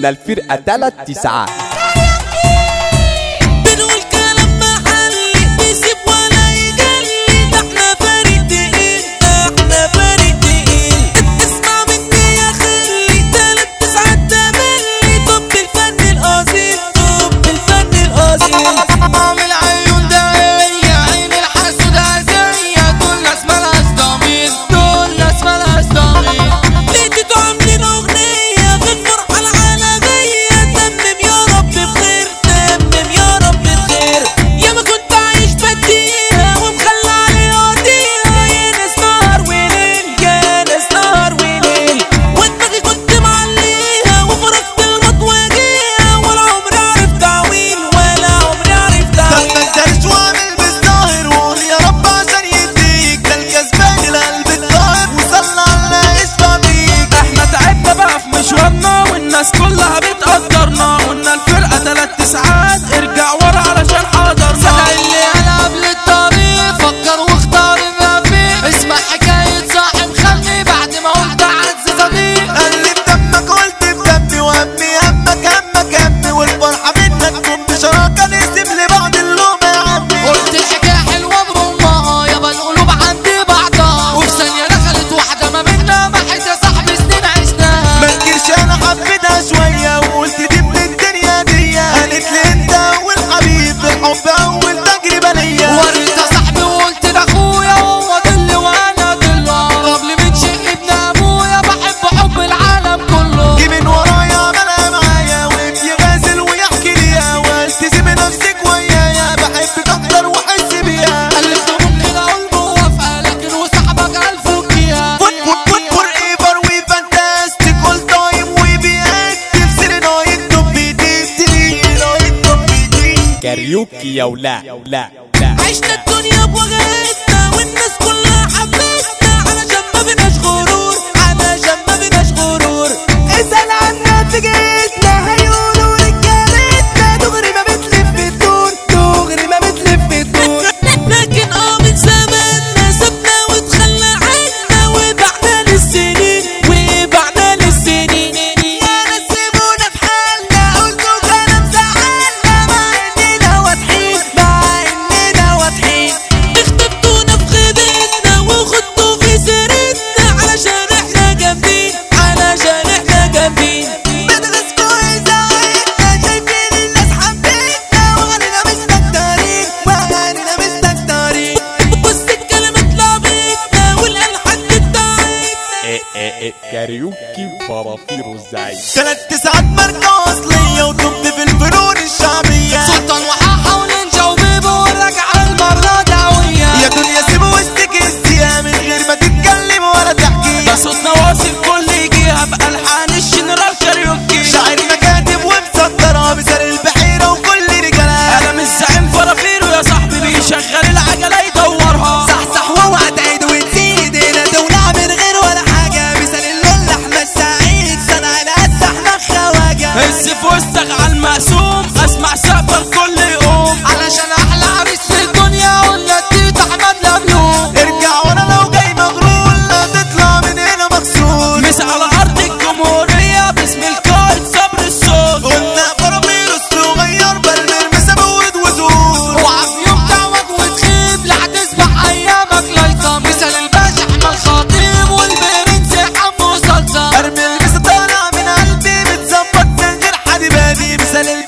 ولا الفرقة تلات تسعات بنقول كلام محلي بيسيب ولا يجلي ده احنا فريق تقيل ده احنا فريق تقيل تسمع مني يا خلي تلات تسعات تملي طب الفن الاصيل طب الفن الاصيل عامل عيون داعية عين الحسود هزية دول ناس مالهاش ضمير دول ناس مالهاش ضمير لقيتوا عاملين اغنية في الفرحة العالمية تمم يا رب بخير تمم يا رب بخير يا ما كنت عايش بديها ومخلى عليها قضيها يا ناس نهار وليل يا ناس نهار وليل ودماغي كنت معليها وفرقت المطوة جيها ولا عمري عرف تعويل ولا عمري عرف طب ما تعويل انتش وعامل بالظاهر وقول يا رب عشان يديك ده الكسبان القلب الطاهر وصلى على اسمع بيك احنا تعبنا بقى في مشوارنا والناس كلها بتقدرنا قلنا الفرقة تلات تسعات ارجع ورا علشان حضرنا صدق اللي انا قبل الطريق فكر واختار الرفيق اسمع حكاية صاحب خلقي بعد ما قلت عز صديق قلب دمك قلت بدمي وهمي همك همك همي والفرحة منك كنت شراكة نسيب لبعض اللوم يا عمي قلت الحكاية حلوة برمها يابا القلوب عندي بعضها وفي ثانية دخلت واحدة ما بينا محت يا صاحبي سنين عشناها ما انكرش انا حبيتها شوية وقلت دي من الدنيا دي قالت لي انت اول حبيب الحب اول تجربة ليا وريتها صاحبي وقلت ده اخويا وهو ضل وانا ضل قبل من شيء ابن ابويا بحب حب العالم كله جه من ورايا عملها معايا وابني غازل ويحكي ليا والتزم نفسك ويايا بحبك اكتر واحس بيها قالت له ممكن اقول موافقه لكن وصاحبك الف وكيها فوت فوت فوت فور ايفر وي فانتاستيك اول تايم وي بي اكتف سيري نايت توب بيدي نايت توب بيدي كاريوكي يا ولا لا لا عشنا الدنيا بوجهتنا والناس كلها حبتنا علشان ما بيناش غرور علشان ما بيناش غرور اسأل عنا في جيتنا هيقولوا رجالتنا دغري ما بتلف الدور دغري ما بتلف الدور لكن اه من زماننا سبنا وتخلى عنا وبعنا للسنين وبعنا للسنين يا ناس سيبونا في حالنا قلتوا كلام زعلنا مع اننا واضحين مع اننا واضحين اختبتونا في غيبتنا وخدتوا في سيرتنا علشان احنا جامدين علشان احنا جامدين مدرسكوا يزعلنا شايفين الناس حبيتنا وغنينا مستكترين وغنينا مستكترين بص الكلمات لعبتنا والالحان بتاعتنا إيه إيه إيه كاريوكي فرافير الزعيم تلات تسعات ماركة أصلية وطب في الفنون الشعبية سلطان وحاحة ونينجا وبيبو والرجعة المرة دعوية يا دنيا سيبوا وسطك السيا من غير ما تتكلم ولا تحكي ده صوتنا واصل كل جهة بألحان الجنرال كاريوكي شاعر مكاتب ومسطرة مثال البحيرة وكل رجالها انا مش زعيم فرافير ويا صاحبي بيشغل العجلة يدورها صحصح واوعى تعيد وتزيد هنا تولع من غير ولا حاجة مثال اللول أحمد سعيد صنع الهز أحمد خواجة هز في وسطك على المقسوم اسمع سقف الكل يقوم علشان احلى عريس في الدنيا قلنا التيت احمد لملوم ارجع ورا لو جاي مغرور لا تطلع من هنا مكسور مس على ارض الجمهورية باسم القائد صبر الصوت قلنا فرامير الصغير برمير مسابود وزور اوعى في يوم تعوج وتخيب لا هتسبح ايامك لايطه مثال الباشا احمد خطيب والبرنس حمو صلصه ارمي البس طالع من قلبي متظبط من غير حد بادي مثال